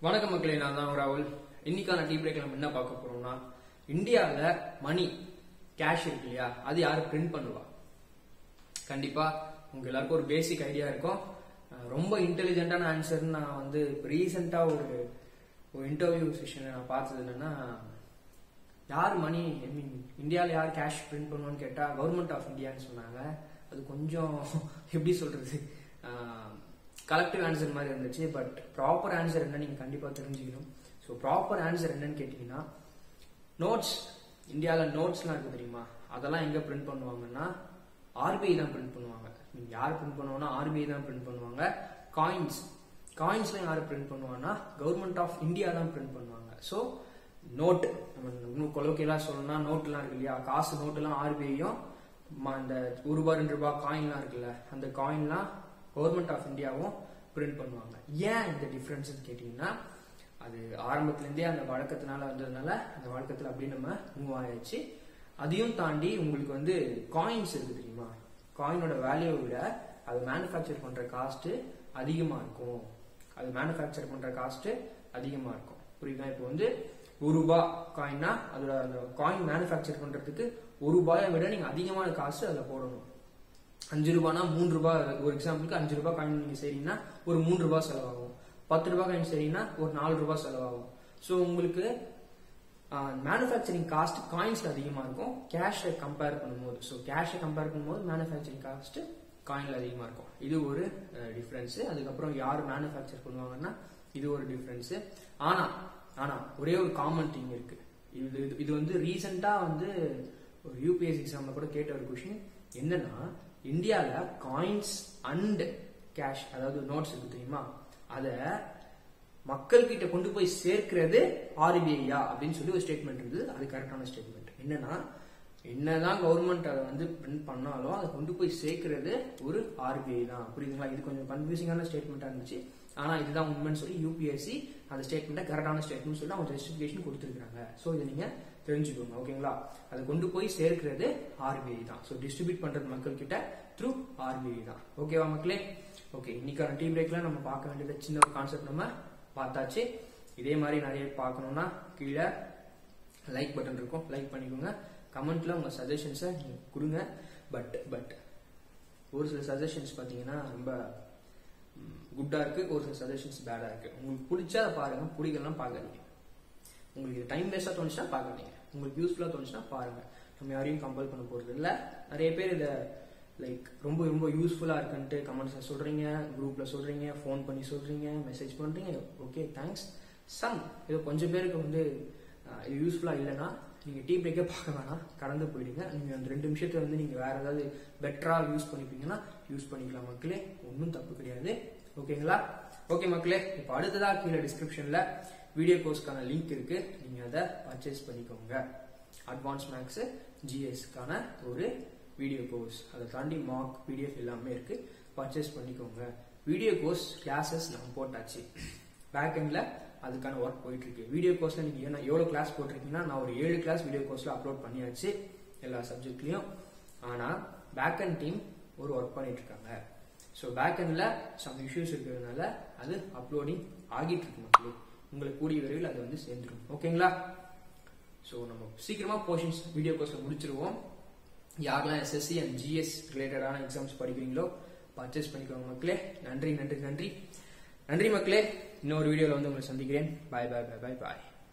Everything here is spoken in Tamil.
வணக்கம் மக்களே நான் தான் ராகுல் இன்னைக்கான டீ பிரேக்ல நம்ம என்ன பார்க்க போறோம்னா இந்தியாவில் மணி கேஷ் இருக்கு இல்லையா அது யாரு பிரிண்ட் பண்ணுவா கண்டிப்பா உங்க எல்லாருக்கும் ஒரு பேசிக் ஐடியா இருக்கும் அஹ் ரொம்ப இன்டெலிஜென்ட்டான ஆன்சர்னு நான் வந்து ரீசெண்டா ஒரு ஒரு இன்டர்வியூ செஷன் நான் பார்த்தது என்னன்னா யார் மணி ஐ மீன் இந்தியாவில் யார் கேஷ் பிரிண்ட் பண்ணுவான்னு கேட்டா கவர்மெண்ட் ஆஃப் இந்தியான்னு சொன்னாங்க அது கொஞ்சம் எப்படி சொல்றது கலெக்டிவ் ஆன்சர் மாதிரி இருந்துச்சு பட் ப்ராப்பர் ஆன்சர் என்ன நீங்க கண்டிப்பா தெரிஞ்சுக்கணும் ஸோ ப்ராப்பர் ஆன்சர் என்னன்னு கேட்டீங்கன்னா நோட்ஸ் இந்தியாவில் நோட்ஸ்லாம் இருக்கு தெரியுமா அதெல்லாம் எங்க பிரிண்ட் பண்ணுவாங்கன்னா ஆர்பிஐ தான் பிரிண்ட் பண்ணுவாங்க நீங்க யார் பிரிண்ட் பண்ணுவாங்கன்னா ஆர்பிஐ தான் பிரிண்ட் பண்ணுவாங்க காயின்ஸ் காயின்ஸ்லாம் யார் பிரிண்ட் பண்ணுவாங்கன்னா கவர்மெண்ட் ஆஃப் இந்தியா தான் பிரிண்ட் பண்ணுவாங்க ஸோ நோட் நம்ம இன்னும் கொலோக்கியலா சொல்லணும்னா நோட்லாம் இருக்கு இல்லையா காசு நோட்டுலாம் ஆர்பிஐயும் இந்த ஒரு ரூபாய் ரெண்டு ரூபாய் காயின்லாம் இருக்குல்ல அந்த காயின்லாம் கவர்மெண்ட் ஆஃப் இந்தியாவும் பிரிண்ட் பண்ணுவாங்க ஏன் இந்த டிஃபரன்ஸ் கேட்டீங்கன்னா அது ஆரம்பத்திலேருந்தே அந்த வழக்கத்தினால வந்ததுனால அந்த வழக்கத்தில் அப்படியே நம்ம மூவ் ஆயாச்சு அதையும் தாண்டி உங்களுக்கு வந்து காயின்ஸ் இருக்கு தெரியுமா காயினோட வேல்யூவை விட அது மேனுஃபேக்சர் பண்ற காஸ்ட் அதிகமா இருக்கும் அது மேனுஃபேக்சர் பண்ற காஸ்ட் அதிகமா இருக்கும் புரியுதா இப்போ வந்து ஒரு ரூபாய் காயின்னா அதோட அந்த காயின் மேனுஃபேக்சர் பண்றதுக்கு ஒரு ரூபாயை விட நீங்க அதிகமான காசு அதில் போடணும் அஞ்சு ரூபானா மூணு ரூபாய் ஒரு எக்ஸாம்பிளுக்கு அஞ்சு ரூபாய் காயின் நீங்க செய்றீங்கன்னா ஒரு மூணு ரூபாய் செலவாகும் பத்து ரூபாய் காயின் செய்றீங்கன்னா ஒரு நாலு ரூபாய் செலவாகும் ஸோ உங்களுக்கு மேனுஃபேக்சரிங் காஸ்ட் காயின்ஸ்ல அதிகமா இருக்கும் கேஷை கம்பேர் பண்ணும்போது ஸோ கேஷை கம்பேர் பண்ணும்போது மேனுஃபேக்சரிங் காஸ்ட் காயின்ல அதிகமா இருக்கும் இது ஒரு டிஃபரன்ஸ் அதுக்கப்புறம் யார் மேனுஃபேக்சர் பண்ணுவாங்கன்னா இது ஒரு டிஃபரன்ஸ் ஆனா ஆனா ஒரே ஒரு காமன் திங் இருக்கு இது இது- இது வந்து ரீசெண்டா வந்து ஒரு யூபிஎஸ்சி எக்ஸாம்ல கூட கேட்ட ஒரு கொஷின் என்னன்னா இந்தியால காயின்ஸ் அண்ட் கேஷ் அதாவது நோட்ஸ் இருக்கு தெரியுமா அத மக்கள் கிட்ட கொண்டு போய் சேர்க்கிறது ஆர்பிஐயா அப்படின்னு சொல்லி ஒரு ஸ்டேட்மெண்ட் இருந்தது அது கரெக்டான ஸ்டேட்மெண்ட் என்னன்னா என்னதான் கவர்மெண்ட் அதை வந்து பிரிண்ட் பண்ணாலும் அதை கொண்டு போய் சேர்க்கிறது ஒரு ஆர்பிஐ தான் புரியுதுங்களா இது கொஞ்சம் கன்ஃபியூசிங்கான ஸ்டேட்மெண்டா இருந்துச்சு ஆனா இதுதான் உண்மைன்னு சொல்லி யூபிஎஸ்சி அந்த ஸ்டேட்மெண்ட்டை கரெக்டான ஸ்டேட்மெண்ட் சொல்லி அவங்க ஜஸ்டிஃபிகேஷன் கொடுத்துருக்காங்க ஸோ இதை நீங்க தெரிஞ்சுக்கோங்க ஓகேங்களா அதை கொண்டு போய் சேர்க்கிறது ஆர்பிஐ தான் ஸோ டிஸ்ட்ரிபியூட் பண்றது மக்கள் கிட்ட த்ரூ ஆர்பிஐ தான் ஓகேவா மக்களே ஓகே இன்னைக்கான டீ பிரேக்ல நம்ம பார்க்க வேண்டியது சின்ன ஒரு கான்செப்ட் நம்ம பார்த்தாச்சு இதே மாதிரி நிறைய பார்க்கணும்னா கீழே லைக் பட்டன் இருக்கும் லைக் பண்ணிக்கோங்க கமெண்ட்ல உங்க சஜஷன்ஸை நீங்க கொடுங்க பட் பட் ஒரு சில சஜஷன்ஸ் பார்த்தீங்கன்னா ரொம்ப குட்டா இருக்கு ஒரு சில சஜஷன்ஸ் பேடா இருக்கு உங்களுக்கு பிடிச்சா அதை பாருங்க பிடிக்கலாம் பார்க்காதீங்க உங்களுக்கு டைம் வேஸ்டா தோணுச்சுன்னா பார்க்காதீங்க உங்களுக்கு யூஸ்ஃபுல்லா தோணுச்சுன்னா பாருங்க நம்ம யாரையும் கம்பல் பண்ண போறது இல்ல நிறைய பேர் இதை லைக் ரொம்ப ரொம்ப யூஸ்ஃபுல்லா இருக்குன்ட்டு கமெண்ட்ஸ்ல சொல்றீங்க குரூப்ல சொல்றீங்க ஃபோன் பண்ணி சொல்றீங்க மெசேஜ் பண்றீங்க ஓகே தேங்க்ஸ் சம் இது கொஞ்சம் பேருக்கு வந்து அஹ், இது யூஸ்ஃபுல்லா இல்லைன்னா நீங்க டீ பிரேக்கே பார்க்க வேணாம் கடந்து போயிடுங்க நீங்க அந்த ரெண்டு நிமிஷத்துல வந்து நீங்க வேற ஏதாவது பெட்டரா யூஸ் பண்ணிப்பீங்கன்னா யூஸ் பண்ணிக்கலாம் மக்களே ஒன்றும் தப்பு கிடையாது ஓகேங்களா ஓகே மக்களே இப்போ அடுத்ததா கீழே டிஸ்கிரிப்ஷன்ல வீடியோ கோர்ஸ்க்கான லிங்க் இருக்கு நீங்க அதை பர்ச்சேஸ் பண்ணிக்கோங்க அட்வான்ஸ் மேக்ஸ் ஜிஎஸ்க்கான ஒரு வீடியோ கோர்ஸ் அதை தாண்டி மார்க் பிடிஎஃப் எல்லாமே இருக்கு பர்ச்சேஸ் பண்ணிக்கோங்க வீடியோ கோர்ஸ் கிளாஸஸ் நம்ம போட்டாச்சு பேக் எண்ட்ல அதுக்கான ஒர்க் போயிட்டு இருக்கு வீடியோ கோர்ஸ்ல நீங்க என்ன எவ்வளவு கிளாஸ் போட்டிருக்கீங்கன்னா நான் ஒரு ஏழு கிளாஸ் வீடியோ கோர்ஸ்ல அப்லோட் பண்ணியாச்சு எல்லா சப்ஜெக்ட்லயும் ஆனா பேக் அண்ட் டீம் ஒரு ஒர்க் பண்ணிட்டு இருக்காங்க ஸோ பேக் எண்ட்ல சம் இஷ்யூஸ் இருக்கிறதுனால அது அப்லோடிங் ஆகிட்டு இருக்கு மக்களே உங்களுக்கு கூடிய விரைவில் அது வந்து சேர்ந்துடும் ஓகேங்களா ஸோ நம்ம சீக்கிரமா போர்ஷன்ஸ் வீடியோ கோர்ஸ்ல முடிச்சிருவோம் யாரெல்லாம் எஸ்எஸ்சி அண்ட் ஜிஎஸ் ரிலேட்டடான எக்ஸாம்ஸ் படிக்கிறீங்களோ பர்ச்சேஸ் பண்ணிக்கோங்க மக்களே நன்றி நன்றி நன்றி நன்றி மக்களே இன்னொரு வீடியோவில் வந்து உங்களை சந்திக்கிறேன் பாய் பாய் பாய் பாய் பாய்